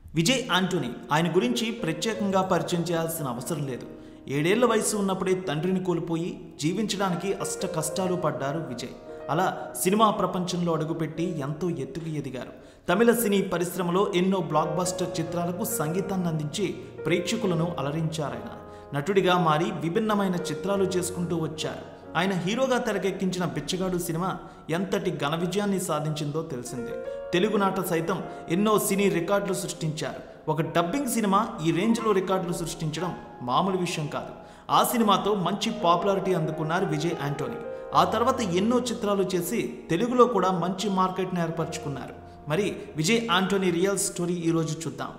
Vijay Antony ఆయన గురించి ప్రత్యేకంగా పరిచయం చేయాల్సిన అవసరం లేదు ఏడేళ్ల వయసు ఉన్నప్పుడే తండ్రిని కోల్పోయి జీవించడానికి అష్ట కష్టాలు పడ్డారు విజయ్ అలా సినిమా ప్రపంచంలో అడుగుపెట్టి ఎంతో ఎత్తుకు ఎదిగారు తమిళ సినీ పరిశ్రమలో ఎన్నో బ్లాక్ బస్టర్ చిత్రాలకు సంగీతాన్ని అందించి ప్రేక్షకులను అలరించారాయన నటుడిగా మారి విభిన్నమైన చిత్రాలు చేసుకుంటూ వచ్చారు ఆయన హీరోగా తెరకెక్కించిన బిచ్చగాడు సినిమా ఎంతటి ఘన విజయాన్ని సాధించిందో తెలిసిందే తెలుగునాట సైతం ఎన్నో సినీ రికార్డులు సృష్టించారు ఒక డబ్బింగ్ సినిమా ఈ రేంజ్లో రికార్డులు సృష్టించడం మామూలు విషయం కాదు ఆ సినిమాతో మంచి పాపులారిటీ అందుకున్నారు విజయ్ యాంటోనీ ఆ తర్వాత ఎన్నో చిత్రాలు చేసి తెలుగులో కూడా మంచి మార్కెట్ని ఏర్పరచుకున్నారు మరి విజయ్ ఆంటోనీ రియల్ స్టోరీ ఈరోజు చూద్దాం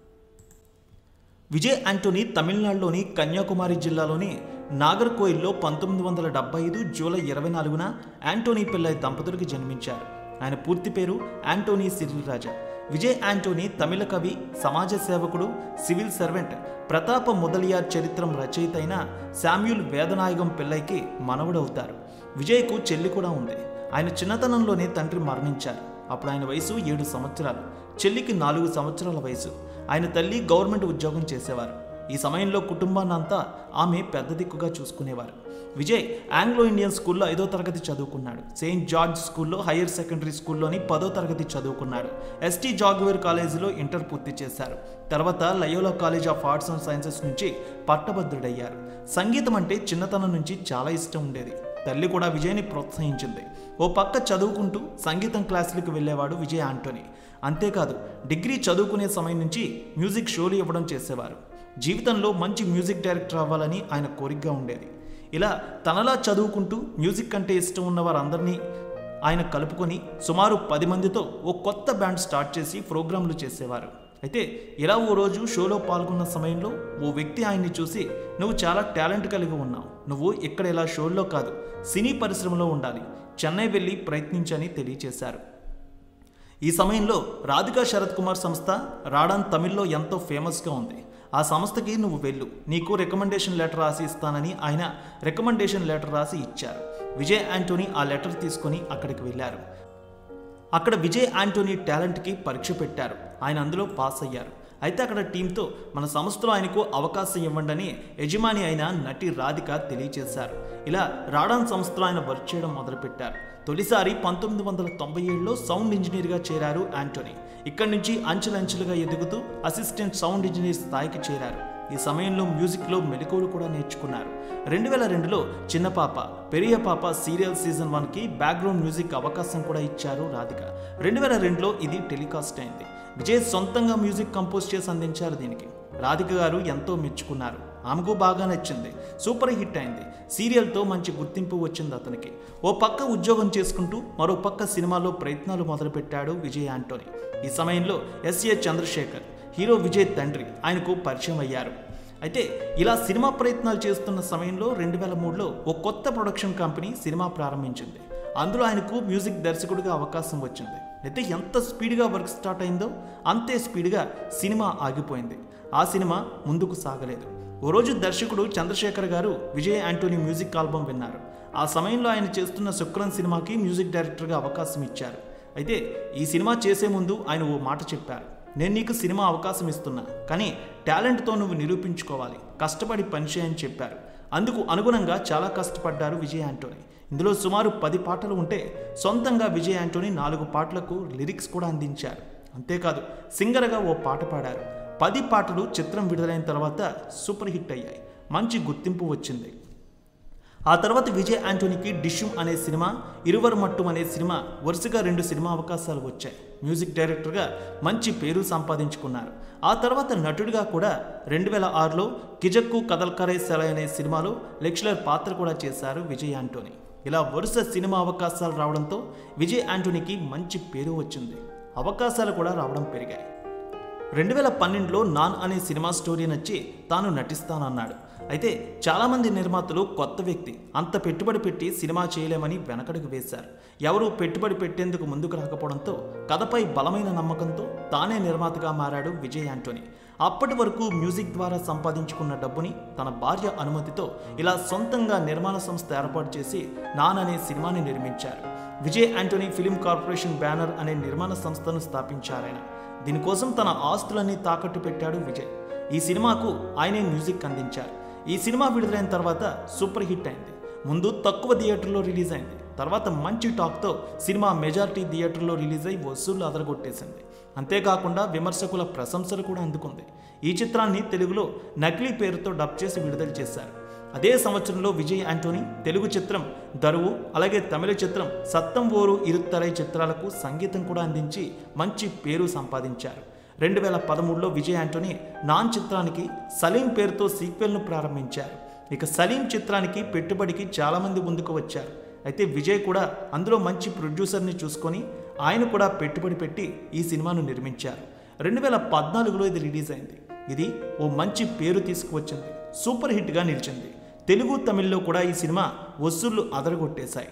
విజయ్ ఆంటోనీ తమిళనాడులోని కన్యాకుమారి జిల్లాలోని నాగర్కోయిల్లో పంతొమ్మిది వందల డెబ్బై ఐదు జూలై ఇరవై నాలుగున యాంటోనీ పిల్లై దంపతులకు జన్మించారు ఆయన పూర్తి పేరు Antony Cyril Raja Vijay Antony తమిళ కవి సమాజ సేవకుడు సివిల్ సర్వెంట్ ప్రతాప మొదలియార్ చరిత్రం రచయిత అయిన శామ్యూల్ వేదనాయగం పిల్లైకి మనవడవుతారు విజయ్కు చెల్లి కూడా ఉంది ఆయన చిన్నతనంలోనే తండ్రి మరణించారు అప్పుడు ఆయన వయసు ఏడు సంవత్సరాలు చెల్లికి నాలుగు సంవత్సరాల వయసు ఆయన తల్లి గవర్నమెంట్ ఉద్యోగం చేసేవారు ఈ సమయంలో కుటుంబాన్నంతా ఆమె పెద్ద దిక్కుగా చూసుకునేవారు విజయ్ ఆంగ్లో ఇండియన్ స్కూల్లో ఐదో తరగతి చదువుకున్నాడు సెయింట్ జార్జ్ స్కూల్లో హైయర్ సెకండరీ స్కూల్లోని పదో తరగతి చదువుకున్నాడు ఎస్టీ జాగ్వేర్ కాలేజీలో ఇంటర్ పూర్తి చేశారు తర్వాత Loyola College of Arts and Sciences నుంచి పట్టభద్రుడయ్యారు సంగీతం అంటే చిన్నతనం నుంచి చాలా ఇష్టం ఉండేది తల్లి కూడా విజయ్ని ప్రోత్సహించింది ఓ పక్క చదువుకుంటూ సంగీతం క్లాసులకు వెళ్ళేవాడు విజయ్ ఆంటోనీ అంతేకాదు డిగ్రీ చదువుకునే సమయం నుంచి మ్యూజిక్ షోలు ఇవ్వడం చేసేవారు జీవితంలో మంచి మ్యూజిక్ డైరెక్టర్ అవ్వాలని ఆయన కోరికగా ఉండేది ఇలా తనలా చదువుకుంటూ మ్యూజిక్ అంటే ఇష్టం ఉన్న వారందరినీ ఆయన కలుపుకొని సుమారు పది మందితో ఓ కొత్త బ్యాండ్ స్టార్ట్ చేసి ప్రోగ్రాంలు చేసేవారు అయితే ఇలా ఓ రోజు షోలో పాల్గొన్న సమయంలో ఓ వ్యక్తి ఆయన్ని చూసి నువ్వు చాలా టాలెంట్ కలిగి ఉన్నావు నువ్వు ఇక్కడ ఇలా షోల్లో కాదు సినీ పరిశ్రమలో ఉండాలి చెన్నై వెళ్ళి ప్రయత్నించని తెలియచేశారు ఈ సమయంలో రాధికా శరత్ కుమార్ సంస్థ రాడాన్ తమిళ్లో ఎంతో ఫేమస్గా ఉంది ఆ సంస్థకి నువ్వు వెళ్ళు నీకు రికమెండేషన్ లెటర్ రాసి ఇస్తానని ఆయన రికమెండేషన్ లెటర్ రాసి ఇచ్చారు విజయ్ యాంటోనీ ఆ లెటర్ తీసుకొని అక్కడికి వెళ్ళారు అక్కడ విజయ్ యాంటోనీ టాలెంట్కి పరీక్ష పెట్టారు ఆయన అందులో పాస్ అయ్యారు అయితే అక్కడ టీంతో మన సంస్థలో ఆయనకు అవకాశం ఇవ్వండి యజమాని అయిన నటి రాధిక తెలియజేశారు ఇలా రాడాన్ సంస్థలో ఆయన వర్క్ చేయడం మొదలుపెట్టారు తొలిసారి పంతొమ్మిది వందల తొంభై ఏడులో సౌండ్ ఇంజనీర్గా చేరారు యాంటోనీ ఇక్కడి నుంచి అంచెలంచెలుగా ఎదుగుతూ అసిస్టెంట్ సౌండ్ ఇంజనీర్ స్థాయికి చేరారు ఈ సమయంలో మ్యూజిక్లో మెలకువలు కూడా నేర్చుకున్నారు రెండు వేల రెండులో చిన్న పాప పెరియ పాప సీరియల్ సీజన్ వన్కి బ్యాక్గ్రౌండ్ మ్యూజిక్ అవకాశం కూడా ఇచ్చారు రాధిక రెండు వేల రెండులో ఇది టెలికాస్ట్ అయింది విజయ్ సొంతంగా మ్యూజిక్ కంపోజ్ చేసి అందించారు దీనికి రాధిక గారు ఎంతో మెచ్చుకున్నారు ఆమెకు బాగా నచ్చింది సూపర్ హిట్ అయింది సీరియల్తో మంచి గుర్తింపు వచ్చింది అతనికి ఓ పక్క ఉద్యోగం చేసుకుంటూ మరో పక్క సినిమాలో ప్రయత్నాలు మొదలుపెట్టాడు విజయ్ ఆంటోనీ ఈ సమయంలో ఎస్ఏ చంద్రశేఖర్ హీరో విజయ్ తండ్రి ఆయనకు పరిచయం అయ్యారు అయితే ఇలా సినిమా ప్రయత్నాలు చేస్తున్న సమయంలో రెండు వేల మూడులో ఓ కొత్త ప్రొడక్షన్ కంపెనీ సినిమా ప్రారంభించింది అందులో ఆయనకు మ్యూజిక్ దర్శకుడిగా అవకాశం వచ్చింది అయితే ఎంత స్పీడ్గా వర్క్ స్టార్ట్ అయిందో అంతే స్పీడ్గా సినిమా ఆగిపోయింది ఆ సినిమా ముందుకు సాగలేదు ఓ రోజు దర్శకుడు చంద్రశేఖర్ గారు విజయ్ యాంటోనీ మ్యూజిక్ ఆల్బమ్ విన్నారు ఆ సమయంలో ఆయన చేస్తున్న శుక్రన్ సినిమాకి మ్యూజిక్ డైరెక్టర్గా అవకాశం ఇచ్చారు అయితే ఈ సినిమా చేసే ముందు ఆయన ఓ మాట చెప్పారు నేను నీకు సినిమా అవకాశం ఇస్తున్నా కానీ టాలెంట్తో నువ్వు నిరూపించుకోవాలి కష్టపడి పనిచేయని చెప్పారు అందుకు అనుగుణంగా చాలా కష్టపడ్డారు విజయ్ యాంటోనీ ఇందులో సుమారు పది పాటలు ఉంటే సొంతంగా విజయ్ యాంటోనీ నాలుగు పాటలకు లిరిక్స్ కూడా అందించారు అంతేకాదు సింగర్గా ఓ పాట పాడారు పది పాటలు చిత్రం విడుదలైన తర్వాత సూపర్ హిట్ అయ్యాయి మంచి గుర్తింపు వచ్చింది ఆ తర్వాత విజయ్ యాంటోనీకి డిష్యూమ్ అనే సినిమా ఇరువరు మట్టుం అనే సినిమా వరుసగా రెండు సినిమా అవకాశాలు వచ్చాయి మ్యూజిక్ డైరెక్టర్గా మంచి పేరు సంపాదించుకున్నారు ఆ తర్వాత నటుడిగా కూడా రెండు వేల ఆరులో కిజక్కు కదల్కరే సెలై అనే సినిమాలో లెక్చరర్ పాత్ర కూడా చేశారు విజయ్ యాంటోనీ ఇలా వరుస సినిమా అవకాశాలు రావడంతో విజయ్ యాంటోనీకి మంచి పేరు వచ్చింది అవకాశాలు కూడా రావడం పెరిగాయి రెండు వేల పన్నెండులో నాన్ అనే సినిమా స్టోరీ నచ్చి తాను నటిస్తానన్నాడు అయితే చాలామంది నిర్మాతలు కొత్త వ్యక్తి అంత పెట్టుబడి పెట్టి సినిమా చేయలేమని వెనకడుగు వేశారు ఎవరూ పెట్టుబడి పెట్టేందుకు ముందుకు రాకపోవడంతో కథపై బలమైన నమ్మకంతో తానే నిర్మాతగా మారాడు విజయ్ యాంటోనీ అప్పటి వరకు మ్యూజిక్ ద్వారా సంపాదించుకున్న డబ్బుని తన భార్య అనుమతితో ఇలా సొంతంగా నిర్మాణ సంస్థ ఏర్పాటు చేసి నాన్ అనే సినిమాని నిర్మించారు Vijay Antony film corporation banner అనే నిర్మాణ సంస్థను స్థాపించారాయన దీనికోసం తన ఆస్తులన్నీ తాకట్టు పెట్టాడు విజయ్ ఈ సినిమాకు ఆయనే మ్యూజిక్ అందించారు ఈ సినిమా విడుదలైన తర్వాత సూపర్ హిట్ అయింది ముందు తక్కువ థియేటర్లో రిలీజ్ అయింది తర్వాత మంచి టాక్తో సినిమా మెజారిటీ థియేటర్లో రిలీజ్ అయి వసూళ్లు అదరగొట్టేసింది అంతేకాకుండా విమర్శకుల ప్రశంసలు కూడా అందుకుంది ఈ చిత్రాన్ని తెలుగులో నకిలీ పేరుతో డబ్ చేసి విడుదల చేశారు అదే సంవత్సరంలో విజయ్ యాంటోనీ తెలుగు చిత్రం దరువు అలాగే తమిళ చిత్రం సత్తం ఓరు ఇరుత్తరై చిత్రాలకు సంగీతం కూడా అందించి మంచి పేరు సంపాదించారు రెండు వేల పదమూడులో విజయ్ యాంటోనీ నాన్ చిత్రానికి సలీం పేరుతో సీక్వెల్ను ప్రారంభించారు ఇక సలీం చిత్రానికి పెట్టుబడికి చాలామంది ముందుకు వచ్చారు అయితే విజయ్ కూడా అందులో మంచి ప్రొడ్యూసర్ని చూసుకొని ఆయన కూడా పెట్టుబడి పెట్టి ఈ సినిమాను నిర్మించారు రెండు వేల పద్నాలుగులో ఇది రిలీజ్ అయింది ఇది ఓ మంచి పేరు తీసుకువచ్చింది సూపర్ హిట్గా నిలిచింది తెలుగు తమిళ్లో కూడా ఈ సినిమా వసూళ్లు అదరగొట్టేశాయి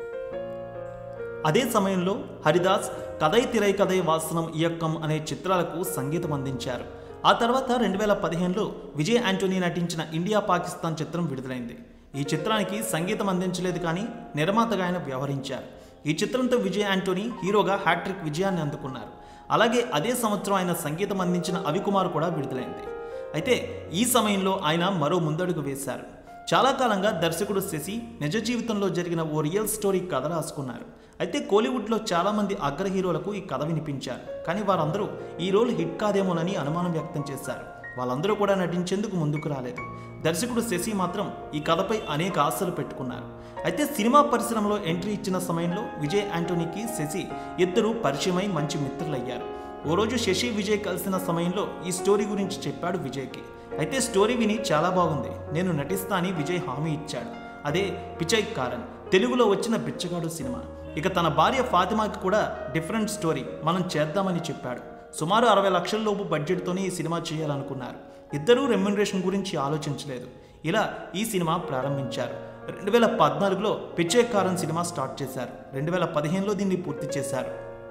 అదే సమయంలో హరిదాస్ కథై తిరై కథై వాసనం ఇయక్కం అనే చిత్రాలకు సంగీతం అందించారు ఆ తర్వాత రెండు వేల పదిహేనులో విజయ్ యాంటోనీ నటించిన ఇండియా పాకిస్తాన్ చిత్రం విడుదలైంది ఈ చిత్రానికి సంగీతం అందించలేదు కానీ నిర్మాతగా ఆయన వ్యవహరించారు ఈ చిత్రంతో విజయ్ యాంటోనీ హీరోగా హ్యాట్రిక్ విజయాన్ని అందుకున్నారు అలాగే అదే సంవత్సరం ఆయన సంగీతం అందించిన అవికుమార్ కూడా విడుదలైంది అయితే ఈ సమయంలో ఆయన మరో ముందడుగు వేశారు చాలా కాలంగా దర్శకుడు శశి నిజ జీవితంలో జరిగిన ఓ రియల్ స్టోరీ కథ రాసుకున్నారు అయితే కోలీవుడ్లో చాలామంది అగ్ర హీరోలకు ఈ కథ వినిపించారు కానీ వారందరూ ఈ రోల్ హిట్ కాదేమోనని అనుమానం వ్యక్తం చేశారు వాళ్ళందరూ కూడా నటించేందుకు ముందుకు రాలేదు దర్శకుడు శశి మాత్రం ఈ కథపై అనేక ఆశలు పెట్టుకున్నారు అయితే సినిమా పరిశ్రమలో ఎంట్రీ ఇచ్చిన సమయంలో విజయ్ యాంటోనీకి శశి ఇద్దరు పరిచయమై మంచి మిత్రులయ్యారు ఓ రోజు శశి విజయ్ కలిసిన సమయంలో ఈ స్టోరీ గురించి చెప్పాడు విజయ్కి అయితే స్టోరీ విని చాలా బాగుంది నేను నటిస్తా అని విజయ్ హామీ ఇచ్చాడు అదే పిచై కారన్ తెలుగులో వచ్చిన బిచ్చగాడు సినిమా ఇక తన భార్య ఫాతిమాకి కూడా డిఫరెంట్ స్టోరీ మనం చేద్దామని చెప్పాడు సుమారు అరవై లక్షల లోపు బడ్జెట్తోనే ఈ సినిమా చేయాలనుకున్నారు ఇద్దరూ రెమ్యునరేషన్ గురించి ఆలోచించలేదు ఇలా ఈ సినిమా ప్రారంభించారు రెండు వేల పద్నాలుగులో పిచ్చే కారన్ సినిమా స్టార్ట్ చేశారు రెండు వేల పదిహేనులో దీన్ని పూర్తి చేశారు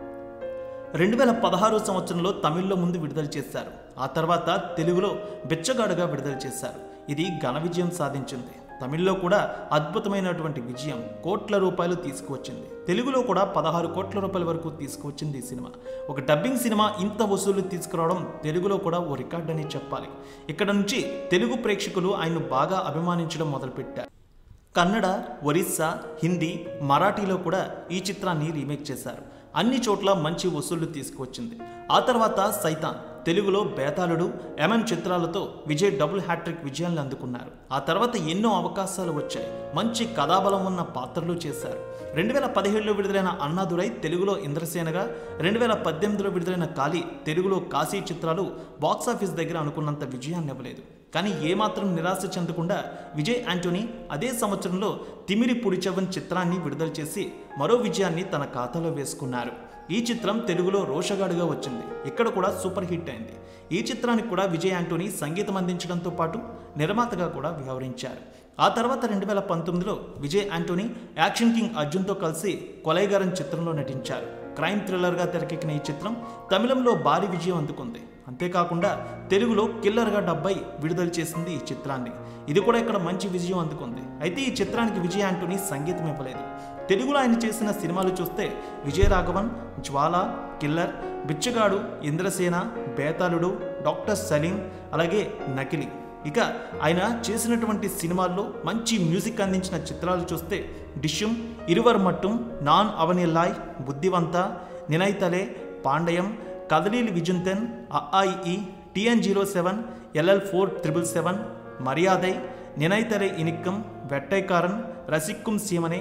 రెండు వేల పదహారు సంవత్సరంలో తమిళ్లో ముందు విడుదల చేశారు ఆ తర్వాత తెలుగులో బిచ్చగాడుగా విడుదల చేశారు ఇది ఘన విజయం సాధించింది తమిళ్లో కూడా అద్భుతమైనటువంటి విజయం కోట్ల రూపాయలు తీసుకువచ్చింది తెలుగులో కూడా పదహారు కోట్ల రూపాయల వరకు తీసుకువచ్చింది ఈ సినిమా ఒక డబ్బింగ్ సినిమా ఇంత వసూలు తీసుకురావడం తెలుగులో కూడా ఓ రికార్డ్ అని చెప్పాలి ఇక్కడ నుంచి తెలుగు ప్రేక్షకులు ఆయన్ను బాగా అభిమానించడం మొదలుపెట్టారు కన్నడ ఒరిస్సా హిందీ మరాఠీలో కూడా ఈ చిత్రాన్ని రీమేక్ చేశారు అన్ని చోట్ల మంచి వసూళ్లు తీసుకువచ్చింది ఆ తర్వాత సైతాన్ తెలుగులో బేతాళుడు ఎంఎం చిత్రాలతో విజయ్ డబుల్ హ్యాట్రిక్ విజయాలను అందుకున్నారు ఆ తర్వాత ఎన్నో అవకాశాలు వచ్చాయి మంచి కథాబలం ఉన్న పాత్రలు చేశారు రెండు వేల పదిహేడులో విడుదలైన అన్నాదురై తెలుగులో ఇంద్రసేనగా రెండు వేల పద్దెనిమిదిలో విడుదలైన కాళీ తెలుగులో కాశీ చిత్రాలు బాక్సాఫీస్ దగ్గర అనుకున్నంత విజయాన్ని ఇవ్వలేదు కానీ ఏమాత్రం నిరాశ చెందకుండా విజయ్ యాంటోనీ అదే సంవత్సరంలో తిమిరి పుడిచవన్ చిత్రాన్ని విడుదల చేసి మరో విజయాన్ని తన ఖాతాలో వేసుకున్నారు ఈ చిత్రం తెలుగులో రోషగాడుగా వచ్చింది ఇక్కడ కూడా సూపర్ హిట్ అయింది ఈ చిత్రానికి కూడా విజయ్ యాంటోనీ సంగీతం అందించడంతో పాటు నిర్మాతగా కూడా వ్యవహరించారు ఆ తర్వాత రెండు వేల పంతొమ్మిదిలో విజయ్ యాంటోనీ యాక్షన్ కింగ్ అర్జున్తో కలిసి కొలైగారన్ చిత్రంలో నటించారు క్రైమ్ థ్రిల్లర్గా తెరకెక్కిన ఈ చిత్రం తమిళంలో భారీ విజయం అందుకుంది అంతేకాకుండా తెలుగులో కిల్లర్గా డబ్బై విడుదల చేసింది ఈ చిత్రాన్ని ఇది కూడా ఇక్కడ మంచి విజయం అందుకుంది అయితే ఈ చిత్రానికి విజయ్ యాంటోనీ సంగీతం ఇవ్వలేదు తెలుగులో ఆయన చేసిన సినిమాలు చూస్తే విజయ రాఘవన్ జ్వాల కిల్లర్ బిచ్చగాడు ఇంద్రసేన బేతాళుడు డాక్టర్ సలీం అలాగే నకిలీ ఇక ఆయన చేసినటువంటి సినిమాల్లో మంచి మ్యూజిక్ అందించిన చిత్రాలు చూస్తే డిష్యుం ఇరువర్ మట్టుం నాన్ అవనిల్లాయ్ బుద్ధివంత నినైతలే పాండయం కదలీల్ విజుంతెన్ అఐఈ TN zero seven LL four triple seven Mariyadhai Ninaithale Inikkum Vettaikaran Rasikkum Seemane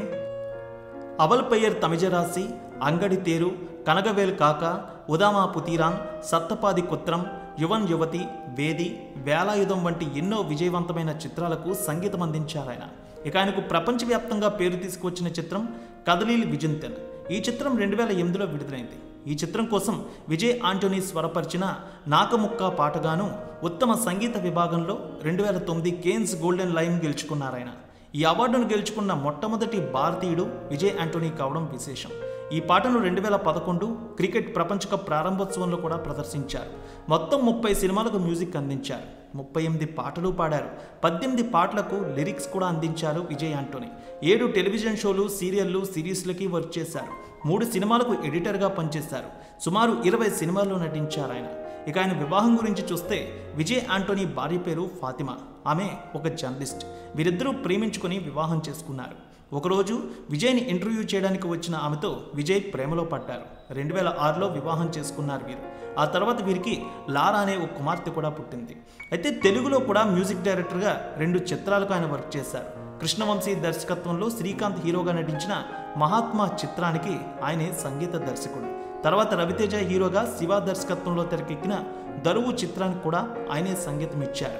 Aval Peyar தமிழராசி అంగడి తేరు కనగవేల్ కాక ఉదామా పుతీరాన్ సత్తపాది కుత్రం యువన్ యువతి వేది వేలాయుధం వంటి ఎన్నో విజయవంతమైన చిత్రాలకు సంగీతం అందించారు ఆయన ఇక ఆయనకు ప్రపంచవ్యాప్తంగా పేరు తీసుకువచ్చిన చిత్రం కదలీల్ విజంతన్ ఈ చిత్రం రెండు వేల ఎనిమిదిలో విడుదలైంది ఈ చిత్రం కోసం విజయ్ ఆంటోనీ స్వరపరిచిన నాకముక్క పాటగాను ఉత్తమ సంగీత విభాగంలో రెండు వేల తొమ్మిది కేన్స్ గోల్డెన్ లైన్ గెలుచుకున్నారు ఆయన ఈ అవార్డును గెలుచుకున్న మొట్టమొదటి భారతీయుడు విజయ్ యాంటోనీ కావడం విశేషం ఈ పాటను రెండు వేల పదకొండు క్రికెట్ ప్రపంచ కప్ ప్రారంభోత్సవంలో కూడా ప్రదర్శించారు మొత్తం ముప్పై సినిమాలకు మ్యూజిక్ అందించారు ముప్పై ఎనిమిది పాటలు పాడారు పద్దెనిమిది పాటలకు లిరిక్స్ కూడా అందించారు విజయ్ ఆంటోనీ ఏడు టెలివిజన్ షోలు సీరియళ్లు సిరీస్లకి వర్క్ చేశారు మూడు సినిమాలకు ఎడిటర్గా పనిచేశారు సుమారు ఇరవై సినిమాల్లో నటించారు ఆయన ఇక ఆయన వివాహం గురించి చూస్తే విజయ్ ఆంటోనీ భార్య పేరు ఫాతిమా ఆమె ఒక జర్నలిస్ట్ వీరిద్దరూ ప్రేమించుకొని వివాహం చేసుకున్నారు ఒకరోజు విజయ్ని ఇంటర్వ్యూ చేయడానికి వచ్చిన ఆమెతో విజయ్ ప్రేమలో పడ్డారు రెండు వేల ఆరులో వివాహం చేసుకున్నారు వీరు ఆ తర్వాత వీరికి లారా అనే ఒక కుమార్తె కూడా పుట్టింది అయితే తెలుగులో కూడా మ్యూజిక్ డైరెక్టర్గా రెండు చిత్రాలకు ఆయన వర్క్ చేశారు కృష్ణవంశీ దర్శకత్వంలో శ్రీకాంత్ హీరోగా నటించిన మహాత్మా చిత్రానికి ఆయనే సంగీత దర్శకుడు తర్వాత రవితేజ హీరోగా శివ దర్శకత్వంలో తెరకెక్కిన దరువు చిత్రానికి కూడా ఆయనే సంగీతం ఇచ్చారు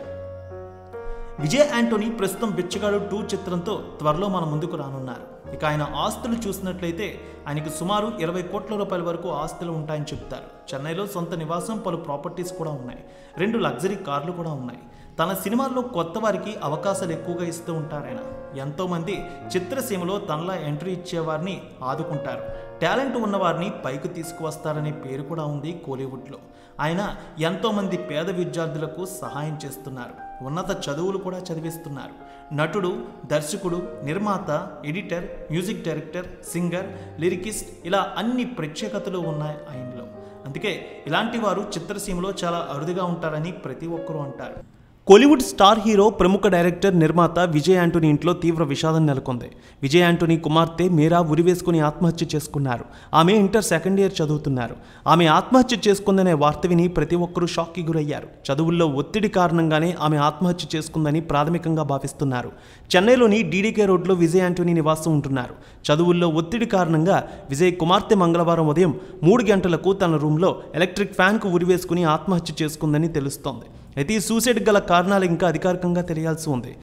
విజయ్ యాంటోనీ ప్రస్తుతం బిచ్చగాడు టూ చిత్రంతో త్వరలో మన ముందుకు రానున్నారు ఇక ఆయన ఆస్తులు చూసినట్లయితే ఆయనకు సుమారు ఇరవై కోట్ల రూపాయల వరకు ఆస్తులు ఉంటాయని చెప్తారు చెన్నైలో సొంత నివాసం పలు ప్రాపర్టీస్ కూడా ఉన్నాయి రెండు లగ్జరీ కార్లు కూడా ఉన్నాయి తన సినిమాల్లో కొత్త వారికి అవకాశాలు ఎక్కువగా ఇస్తూ ఉంటారు ఆయన ఎంతోమంది చిత్రసీమలో తనలా ఎంట్రీ ఇచ్చేవారిని ఆదుకుంటారు టాలెంట్ ఉన్నవారిని పైకి తీసుకువస్తారనే పేరు కూడా ఉంది కోలీవుడ్లో ఆయన ఎంతోమంది పేద విద్యార్థులకు సహాయం చేస్తున్నారు ఉన్నత చదువులు కూడా చదివిస్తున్నారు నటుడు దర్శకుడు నిర్మాత editor music director singer lyricist ఇలా అన్ని ప్రత్యేకతలు ఉన్నాయి ఆయనలో అందుకే ఇలాంటి వారు చిత్రసీమలో చాలా అరుదుగా ఉంటారని ప్రతి ఒక్కరూ అంటారు కోలీవుడ్ స్టార్ హీరో ప్రముఖ డైరెక్టర్ నిర్మాత విజయ్ యాంటోనీ ఇంట్లో తీవ్ర విషాదం నెలకొంది విజయ్ యాంటోనీ కుమార్తె మీరా ఉరివేసుకుని ఆత్మహత్య చేసుకున్నారు ఆమె ఇంటర్ సెకండ్ ఇయర్ చదువుతున్నారు ఆమె ఆత్మహత్య చేసుకుందనే వార్త విని ప్రతి ఒక్కరూ షాక్కి గురయ్యారు చదువుల్లో ఒత్తిడి కారణంగానే ఆమె ఆత్మహత్య చేసుకుందని ప్రాథమికంగా భావిస్తున్నారు చెన్నైలోని డీడీకే రోడ్లో విజయ్ యాంటోనీ నివాసం ఉంటున్నారు చదువుల్లో ఒత్తిడి కారణంగా విజయ్ కుమార్తె మంగళవారం ఉదయం మూడు గంటలకు తన రూమ్లో ఎలక్ట్రిక్ ఫ్యాన్కు ఉరివేసుకుని ఆత్మహత్య చేసుకుందని తెలుస్తోంది అయితే ఈ సూసైడ్ గల కారణాలు ఇంకా అధికారికంగా తెలియాల్సి ఉంది